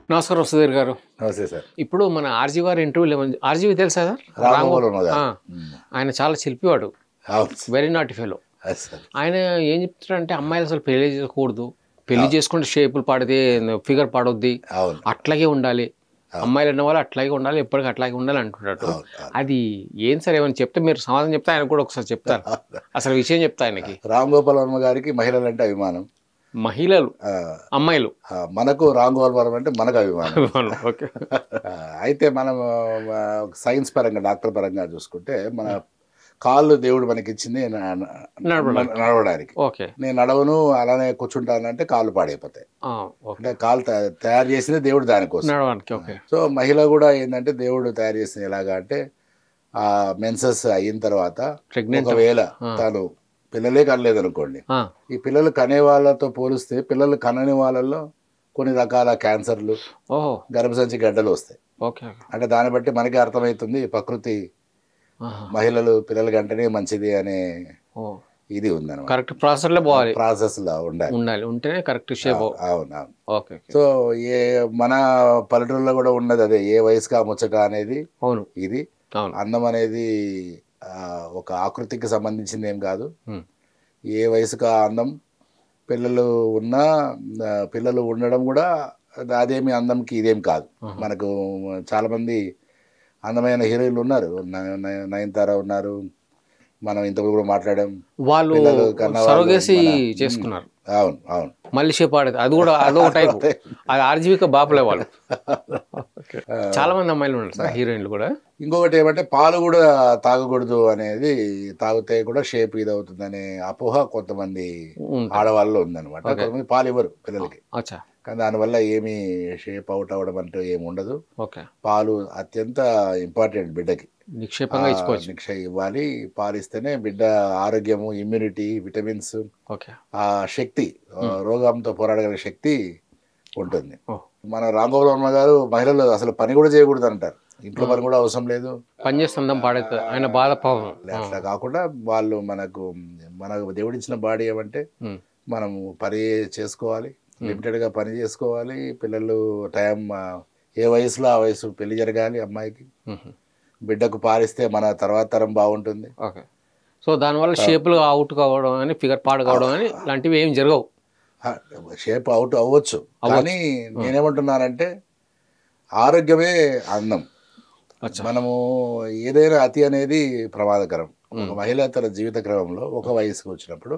నమస్కారం సుధీర్ గారు నమస్తే సార్ ఇప్పుడు మన ఆర్జీ వారి ఇంటర్వ్యూలో ఆర్జీవి తెలుసా సార్ రామగోపాల్ వర్మ గారు. ఆ, ఆయన చాలా శిల్పివాడు అవును సార్. వెరీ నాట్ ఫెలో అది సార్ ఆయన ఏం చెప్తారంటే అమ్మాయిలు అసలు పెళ్లి చేసుకోకూడదు పెళ్లి చేసుకుంటే షేపులు పాడితే ఫిగర్ పాడొద్ది అవును అట్లాగే ఉండాలి అమ్మాయిలు అన్న వాళ్ళు అట్లాగే ఉండాలి ఎప్పటికీ అట్లాగే ఉండాలి అంటున్నాడు అవును, అవును. అది ఏం సార్ ఏమైనా చెప్తే మీరు సమాధానం చెప్తే ఆయన కూడా ఒకసారి చెప్తారు అసలు విషయం చెప్తా ఆయనకి రామ్ గోపాల్ వర్మ గారికి మహిళలు అంటే అభిమానం మహిళలు ఆ, అమ్మాయిలు ఆ, మనకు రామ్ గోపాల్ వర్మ అంటే మనకు అభిమానం ఓకే ఆ, అయితే మనం ఆ, సైన్స్ పరంగా డాక్టర్ పరంగా చూసుకుంటే మన కాళ్ళు దేవుడు మనకి ఇచ్చింది న- న- నడవడానికి. నడవడానికి ఓకే నేను నడవను అలానే కూర్చుంటానంటే కాళ్ళు పాడైపోతాయి ఆ, ఓకే అంటే కాళ్ళు తయా- తయారు చేసింది దేవుడు దానికోసం నడవడానికి ఓకే సో మహిళ కూడా ఏంటంటే దేవుడు తయారు చేసింది ఎలాగా అంటే ఆ మెన్సెస్ అయిన తర్వాత ప్రెగ్నెంట్ ఒకవేళ తాను పిల్లలే కనలేదు అనుకోండి ఈ పిల్లలు కనే వాళ్ళతో పోలిస్తే పిల్లలు కనని వాళ్ళల్లో కొన్ని రకాల క్యాన్సర్లు ఓహో గర్భసంచి గడ్డలు వస్తాయి ఓకే ఓకే అంటే దాన్ని బట్టి మనకి అర్థమవుతుంది ప్రకృతి ఆహా. మహిళలు పిల్లల కంటేనే మంచిది అనే ఓ ఇది ఉందన్నమాట కరెక్ట్ ప్రాసెస్లో పోవాలి ప్రాసెస్ లో ఉండాలి ఉండాలి ఉంటేనే కరెక్ట్ షేప్ అవును అవును ఓకే ఓకే సో ఏ మన పల్లెటూరులో కూడా ఉన్నది అదే ఏ వయసుకి ఆ ముచ్చట అనేది అవును ఇది అవును అందం అనేది ఆ, ఒక ఆకృతికి సంబంధించింది ఏం కాదు ఉమ్. ఏ వయసుకు ఆ అందం పిల్లలు ఉన్నా ఆ, పిల్లలు ఉండడం కూడా అదేమి అందంకి ఇదేం కాదు మనకు చాలా మంది అందమైన హీరోయిన్లు ఉన్నారు న- న- నయనతార ఉన్నారు మనం ఇంతకు కూడా మాట్లాడాం వాళ్ళు పిల్లలు కన్న వాళ్ళు సరగేసి మన- చేసుకున్నారు అవును అవును మళ్ళీ షేప్ ఆడేది అది కూడా అదో టైప్ అది ఆర్జీవిక బాపులే వాళ్ళు చాలా మంది అమ్మాయిలు ఉన్నారు సార్ హీరోయిన్లు కూడా ఇంకొకటి ఏమంటే పాలు కూడా తాగకూడదు అనేది తాగితే కూడా షేప్ ఇది అవుతుంది అనే అపోహ కొంతమంది ఉంటాయి. ఆడవాళ్ళు ఉందన్నమాట కొంతమంది పాలు ఇవ్వరు పిల్లలకి అచ్చా కానీ దానివల్ల ఏమీ షేప్ అవుట్ అవ్వడం అంటూ ఏమి ఉండదు ఓకే పాలు అత్యంత ఇంపార్టెంట్ బిడ్డకి నిక్షేపంగా ఇచ్చుకోవచ్చు నిక్ష ఇవ్వాలి పాలు ఇస్తేనే బిడ్డ ఆరోగ్యము ఇమ్యూనిటీ విటమిన్స్ ఓకే ఆ శక్తి ఆ, రోగంతో పోరాడగలిగే శక్తి ఉంటుంది ఓ మన రాంగోపాల్ వర్మ గారు మహిళలు అసలు పని కూడా చేయకూడదు అంటారు ఇంట్లో పని కూడా అవసరం లేదు పని చేస్తుందాం పాడైతుంది ఆయన బాధ పాపం అట్లా కాకుండా వాళ్ళు మనకు మనకు దేవుడిచ్చిన బాడీ ఏమంటే ఉమ్. మనము పని చేసుకోవాలి లిమిటెడ్ గా పని చేసుకోవాలి పిల్లలు టైం ఆ, ఏ వయసులో ఆ వయసు పెళ్లి జరగాలి అమ్మాయికి మ్మ్. బిడ్డకు పారిస్తే మన తర్వాత తరం బాగుంటుంది ఓకే సో దానివల్ల షేపులు అవుట్ కావడం అని ఫిగర్ పాడు కావడం అని లాంటివి ఏం జరగవు షేప్ అవుట్ అవ్వచ్చు కానీ నేనేమంటున్నానంటే ఆరోగ్యమే అందం అచ్చా. మనము ఏదైనా అతి అనేది ప్రమాదకరం ఒక మహిళ తన జీవిత క్రమంలో ఒక వయసుకు వచ్చినప్పుడు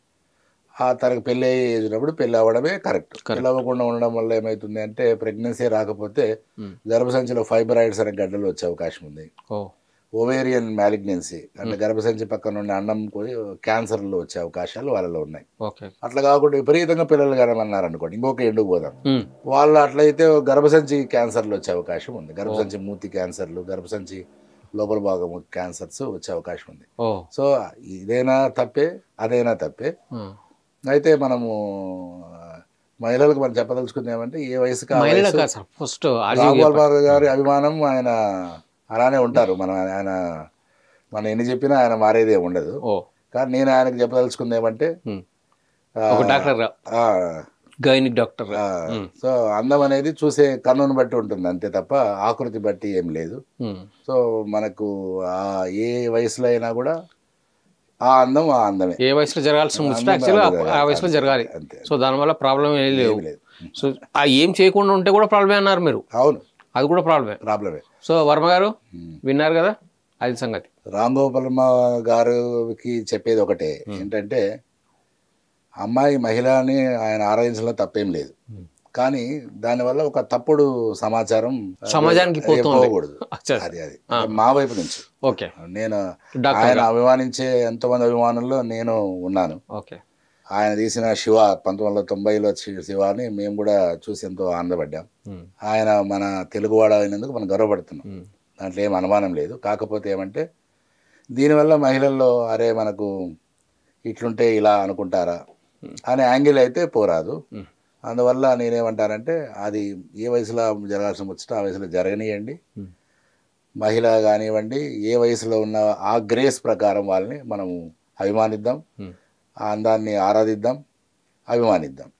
ఆ తనకు పెళ్ళి అయ్యేసినప్పుడు పెళ్ళి అవ్వడమే కరెక్ట్ పెళ్ళి అవ్వకుండా ఉండడం వల్ల ఏమవుతుంది అంటే ప్రెగ్నెన్సీ రాకపోతే మ్మ్. గర్భసంచిలో ఫైబ్రాయిడ్స్ అనే గడ్డలు వచ్చే అవకాశం ఉంది ఓ ఓవేరియన్ మ్యాలిగ్నెన్సీ అంటే గర్భసంచి పక్కన ఉండే అన్నం పోయి క్యాన్సర్లు వచ్చే అవకాశాలు వాళ్ళలో ఉన్నాయి ఓకే అట్లా కాకుండా విపరీతంగా పిల్లలు కనమన్నారు అనుకోండి ఇంకొక ఎండుకు పోదాం మ్మ్. వాళ్ళు అట్లయితే గర్భసంచి క్యాన్సర్లు వచ్చే అవకాశం ఉంది గర్భసంచి మూతి క్యాన్సర్లు గర్భసంచి లోపల భాగం క్యాన్సర్స్ వచ్చే అవకాశం ఉంది ఓ సో ఇదైనా తప్పే అదైనా తప్పే ఆ. అయితే మనము ఆ, మహిళలకు మనం చెప్పదలుచుకుంది ఏమంటే ఏ వయసుకి ఆ మహిళలు వయసు కాదు సార్ ఫస్ట్ ఆర్జీవి రాఘవాల్ బాబు గారి అభిమానం ఆయన అలానే ఉంటారు మనం ఆయన మనం ఎన్ని చెప్పినా ఆయన మారేది ఏమి ఉండదు ఓ కానీ నేను ఆయనకు చెప్పదలుచుకుంది ఏమంటే మ్మ్. ఆ, ఒక డాక్టర్ ఆ, గైనిక్ డాక్టర్ ఆ, సో అందం అనేది చూసే కన్నును బట్టి ఉంటుంది అంతే తప్ప ఆకృతి బట్టి ఏం లేదు మ్మ్. సో మనకు ఆ ఏ వయసులో అయినా కూడా ఆ అందం ఆ అందమే ఏ వయసులో జరగాల్సిన ముచ్చట అందం యాక్చువల్గా అందమే. ఆ వయసులో జరగాలి అంతే సో దానివల్ల ప్రాబ్లం ఏం లేవు ఏమీ లేదు సో ఆ ఏం చేయకుండా ఉంటే కూడా ప్రాబ్లమే అన్నారు మీరు అవును అది కూడా ప్రాబ్లమే ప్రాబ్లమే సో వర్మ గారు విన్నారు కదా అది సంగతి రామ్ గోపాలమ్మ గారికి చెప్పేది ఒకటే ఏంటంటే అమ్మాయి మహిళ అని ఆయన ఆరాధించడంలో తప్పేం లేదు కానీ దానివల్ల ఒక తప్పుడు సమాచారం సమాజానికి పోతుంది. పోకూడదు అచ్చా. అది అది మా వైపు నుంచి ఓకే నేను డాక్టర్ ఆయన అభిమానించే ఎంతోమంది అభిమానుల్లో నేను ఉన్నాను ఓకే ఆయన తీసిన శివ పంతొమ్మిది వందల తొంభైలో వచ్చి శివాని మేము కూడా చూసి ఎంతో ఆనందపడ్డాం మ్మ్. ఆయన మన తెలుగువాడ అయినందుకు మనం గర్వపడుతున్నాం మ్మ్. దాంట్లో ఏం అనుమానం లేదు కాకపోతే ఏమంటే దీనివల్ల మహిళల్లో అరే మనకు ఇట్లుంటే ఇలా అనుకుంటారా అనే యాంగిల్ అయితే పోరాదు మ్మ్. అందువల్ల నేనేమంటానంటే అది ఏ వయసులో జరగాల్సిన ముచ్చట ఆ వయసులో జరగనియండి మ్మ్. మహిళ కానివ్వండి ఏ వయసులో ఉన్న ఆ గ్రేస్ ప్రకారం వాళ్ళని మనము అభిమానిద్దాం మ్మ్. ఆ అందాన్ని ఆరాధిద్దాం అభిమానిద్దాం